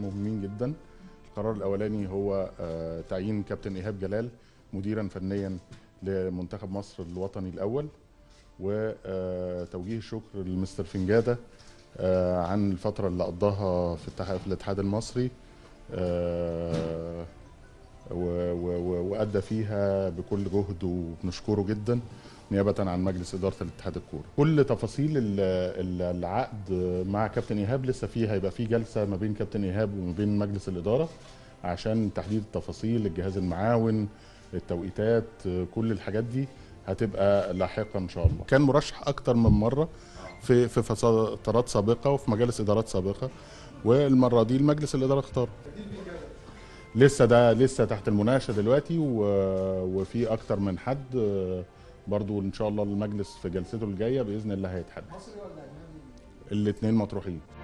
مهمين جدا القرار الاولاني هو آه، تعيين كابتن ايهاب جلال مديرا فنيا لمنتخب مصر الوطني الاول وتوجيه الشكر لمستر فنجاده آه، عن الفتره اللي قضاها في الاتحاد في الاتحاد المصري آه، و- و- و- وادى فيها بكل جهد وبنشكره جدا نيابه عن مجلس اداره الاتحاد الكوره كل تفاصيل ال- ال- العقد مع كابتن ايهاب لسه فيه هيبقى في جلسه ما بين كابتن ايهاب وما بين مجلس الاداره عشان تحديد التفاصيل الجهاز المعاون التوقيتات كل الحاجات دي هتبقى لاحقا ان شاء الله كان مرشح اكتر من مره في في فترات سابقه وفي مجالس ادارات سابقه والمره دي المجلس الاداره اختاره لسه ده لسه تحت المناقشه دلوقتي و- وفي اكتر من حد آه، برضو ان شاء الله المجلس في جلسته الجايه باذن الله هيتحدد مصري ولا اجنبي؟ الاثنين مطروحين